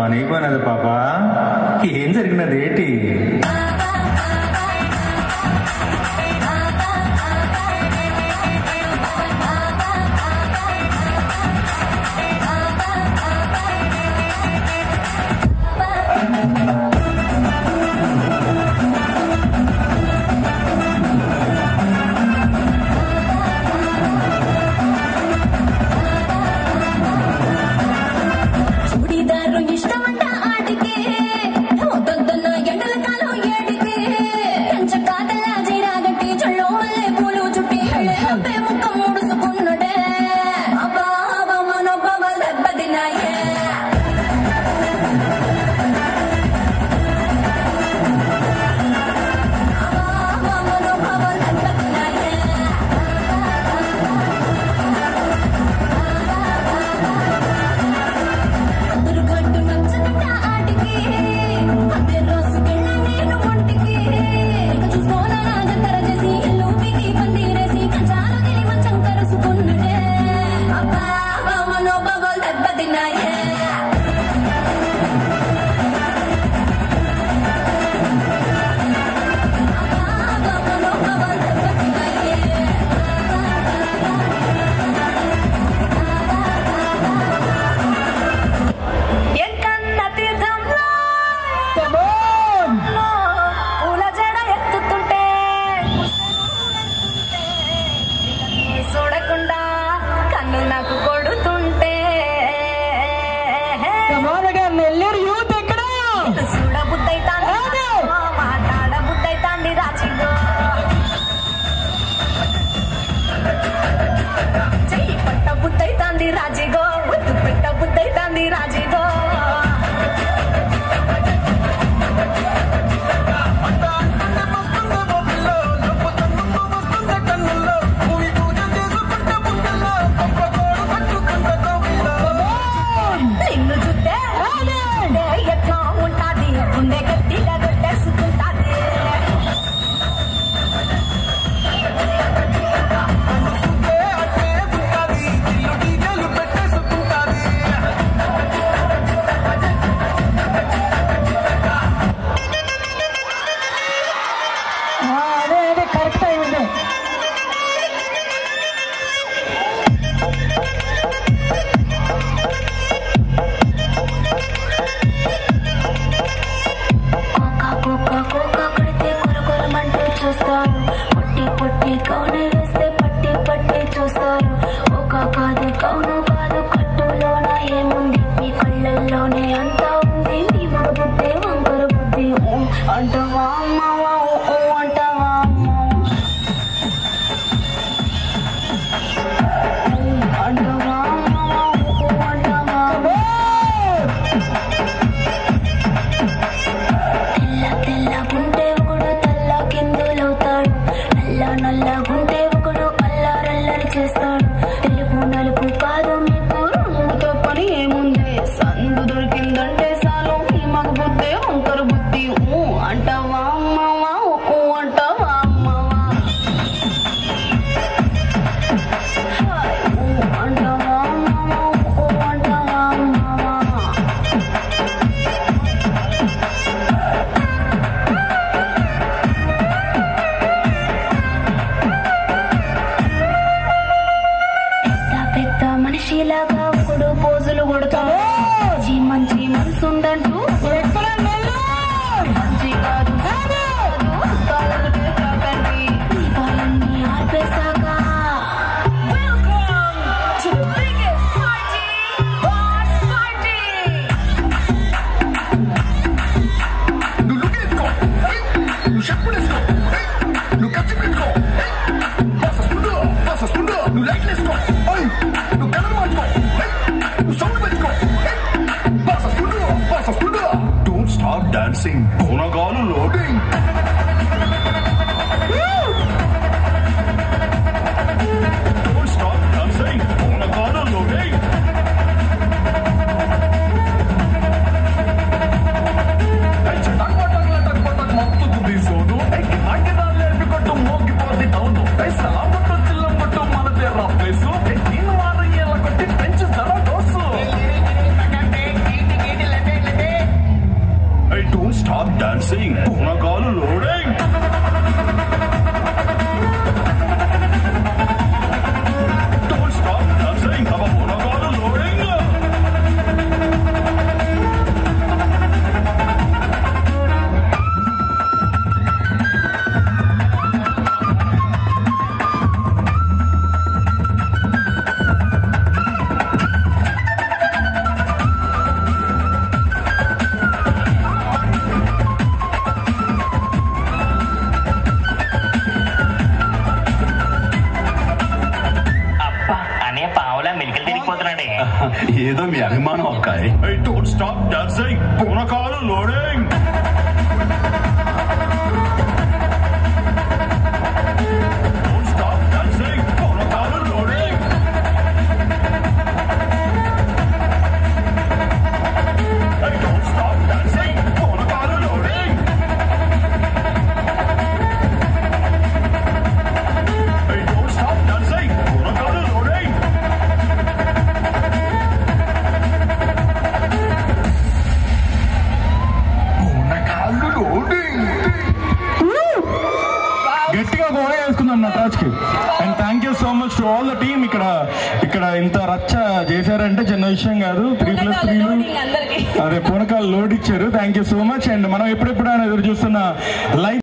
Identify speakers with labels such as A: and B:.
A: పని అయిపోయినది పాప ఏం జరిగినది ఏంటి
B: చూడిదారు ఇష్టమంట ఆటికి వద్దొద్దన్న ఎండల కాలం ఏడికి కంచ కాదల జీరాగట్టి చొల్లో మల్లె పూలు చుట్టి అబ్బే ముక్క ముడుచుకున్నడే అబ్బా అబ్బా మనోభావాలు దెబ్బతిన్నాయే అబ్బా అబ్బా మనోభావాలు దెబ్బతిన్నాయే అందరు గట్టు నచ్చదంట ఆటికి అదే రోజుకెళ్ళ నేను ఒంటికి ఇక చూసుకోనా నాగంతర చేసి ఎల్లు పీకి పందిరేసి కంచాలు తిని మంచం కరుసుకున్నదే అబ్బా మనోభావాలు దెబ్బతిన్నాయే అబ్బా మనోభావాలు దెబ్బతిన్నాయే ఎక్కన్న తీర్థంలో పూల జడ ఎత్తుతుంటే చూడకుండా కన్ను నాకు కొడుతుంటే
C: నెల్లూరు యూత్ ఎక్కడ
B: చూడ బుద్ధైతాంది మాట్లాడ బుద్ధైతాంది రాచిగో చెయ్యి పట్ట బుద్ధైతాంది రాజిగో ముద్దు పెట్ట బుద్ధైతాంది రాజిగో నిన్ను చూస్తే చూస్తే ఎట్లా ఉంటాది గుండె గట్టిగా కొట్టేసుకుంటాది
C: అదే అదే కరెక్ట్ అయింది
B: కోక కోక కోక కొడితే కొరకొరమంటూ చూస్తారు పొట్టి పొట్టి కౌను వేస్తే పట్టి పట్టి చూస్తారు ఒక కాదు కౌను కాదు కట్టులోన ఏముంది మీ కళ్ళల్లోనే అంతా ఉంది మీ మగ బుద్ధి వంకర బుద్ధి ఊ అంటావా అమ్మవా ఊ అంటావా అమ్మవా ఊ అంటావా అమ్మవా ఊ అంటావా తెల్ల తెల్లగుంటే ఒకడు తెల్ల కిందులవుతాడు నల్ల నల్లగుంటే ఒకడు అల్లారల్లరి చేస్తాడు తెలుపు నలుపు కాదు మీకు రంగుతో పని ఏముంది సందు దొరికిందంటే చాలు ఈ మగ బుద్ధి వంకర బుద్ధి ఊ అంటావా అమ్మవా ఊ అంటావా అమ్మవా హాయ్, ఊ అంటావా అమ్మవా ఊ అంటావా అమ్మవా పెద్ద పెద్ద మనిషిలాగా ఒకడు పోజులు కొడతాడు మంచి మంచి మనసుండంటూ
C: ఎక్కడ నెల్లూరు
B: మంచి కాదు కాదు, కాదంటే కాకండి. దీపాలన్నీ ఆర్పేశాక Welcome to the biggest party, Boss Party.
D: నువ్వు లుక్ వేసుకో ఏయ్! నువ్వు షర్ట్ వేసుకో ఏయ్! నువ్వు కచ్చి పెట్టుకో ఏయ్! బాస స్పుండు బాస స్పుండు నువ్వు లైట్ వేసుకో ఏయ్! నువ్వు కలర్ మార్చుకో ఏయ్! నువ్వు సౌండ్ పెట్టుకో ఏయ్! బాస స్పుండు బాస స్పుండు డోంట్ స్టాప్ డాన్సింగ్ కోనగాలు లోడింగ్ డోంట్ స్టాప్ డాన్సింగ్ కోనగాలు లోడింగ్ చటాక్ పటాక్ లటాక్ పటాక్ మస్తు ఉంది సోను గిరాకి దాన్ని ఎట్టుకుంటూ మోగిపోద్ది టౌను సలాం కొట్టు చిల్లం కొట్టు మనదే రా ప్లేసు దీని వారం ఎలా కొట్టి పెంచు ధర డోసు
E: డాన్సింగ్ పూనకాలు లోడింగ్ Don't stop dancing, అవ పూనకాలు లోడింగ్
F: అబ్బా అనే పావులా మెలికలు తిరిగిపోతున్నాడే
E: ఏదో మీ అభిమానం అక్కాయ్ డోంట్ స్టాప్ డాన్సింగ్ పూనకాలు లోడింగ్ Don't stop dancing, పూనకాలు loading. Hey, don't stop dancing, పూనకాలు loading. Hey, don't stop dancing, పూనకాలు loading.
D: పూనకాళ్ళు లోడింగ్
A: గట్టిగా గోడ వేసుకుందాం నా టాచ్ కి and thank you so much to all the team ఇక్కడ ఇక్కడ ఇంత రచ్చ చేశారంటే చిన్న విషయం కాదు త్రీ ప్లస్ త్రీలు అదే పూనకాలు లోడ్ ఇచ్చారు thank you so much and మనం ఎప్పుడెప్పుడు ఆయన ఎదురు చూస్తున్న లైవ్